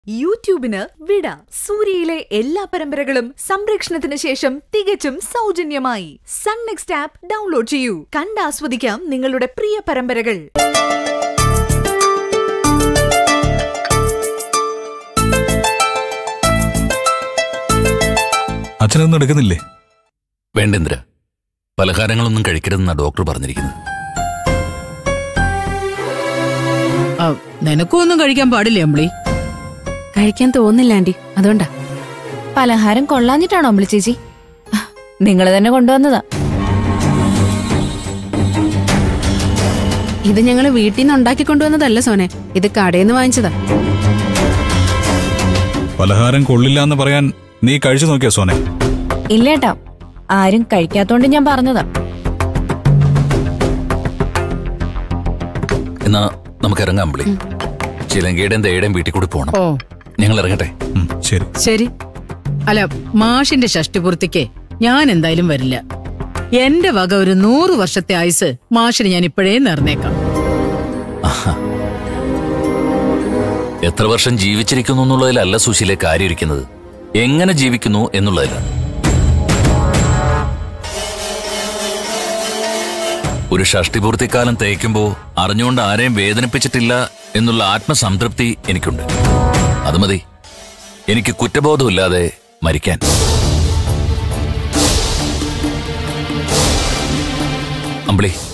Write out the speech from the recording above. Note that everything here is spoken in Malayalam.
യൂട്യൂബിന് വിട സൂര്യയിലെ എല്ലാ പരമ്പരകളും സംരക്ഷണത്തിന് ശേഷം തികച്ചും സൗജന്യമായി സൺ നെക്സ്റ്റ് ആപ്പ് ഡൗൺലോഡ് ചെയ്യൂ കണ്ടാസ്വദിക്കാം നിങ്ങളുടെ പ്രിയ പരമ്പരകൾ അച്ഛനൊന്നും എടുക്കുന്നില്ലേ വേണ്ടേന്ദ്ര പലഹാരങ്ങളൊന്നും കഴിക്കരുതെന്നാ ഡോക്ടർ പറഞ്ഞിരിക്കുന്നത് ആ, നിനക്കും ഒന്നും കഴിക്കാൻ പാടില്ലേ അമ്പിളി കഴിക്കാൻ തോന്നില്ല ആന്റി അതുകൊണ്ടാ പലഹാരം കൊള്ളാഞ്ഞിട്ടാണോ അമ്പിളി ചേച്ചി നിങ്ങൾ തന്നെ കൊണ്ടുവന്നതാ ഇത് ഞങ്ങള് വീട്ടിൽ നിന്ന് ഉണ്ടാക്കി കൊണ്ടുവന്നതല്ല സോനെ ഇത് കടയിൽ നിന്ന് വാങ്ങിച്ചതാ പലഹാരം കൊള്ളില്ല എന്ന് പറയാൻ നീ കഴിച്ചു നോക്കിയോ സോനെ ഇല്ലേട്ടാ ആരും കഴിക്കാത്തോണ്ട് ഞാൻ പറഞ്ഞതാ എന്നാ നമുക്ക് ഇറങ്ങാം വിളി ചിലങ്കയുടെയും ദയുടെയും വീട്ടിൽ കൂടി പോണം ഓ ഞങ്ങൾ ഇറങ്ങട്ടെ ഉം, ശരി ശരി അല്ല മാഷിന്റെ ഷഷ്ടിപൂർത്തിക്ക് ഞാൻ എന്തായാലും വരില്ല എന്റെ വക ഒരു നൂറ് വർഷത്തെ ആയുസ് മാഷിന് ഞാൻ ഇപ്പോഴേ നേർന്നേക്കാം ആഹാ. എത്ര വർഷം ജീവിച്ചിരിക്കുന്നു എന്നുള്ളതിലല്ല സുശീലെ കാര്യം ഇരിക്കുന്നത് എങ്ങനെ ജീവിക്കുന്നു എന്നുള്ളതിലാണ് ഒരു ഷഷ്ടിപൂർത്തിക്കാലം തേക്കുമ്പോ അറിഞ്ഞുകൊണ്ട് ആരെയും വേദനിപ്പിച്ചിട്ടില്ല എന്നുള്ള ആത്മസംതൃപ്തി എനിക്കുണ്ട് അത് മതി എനിക്ക് കുറ്റബോധമില്ലാതെ മരിക്കാൻ അമ്പിളി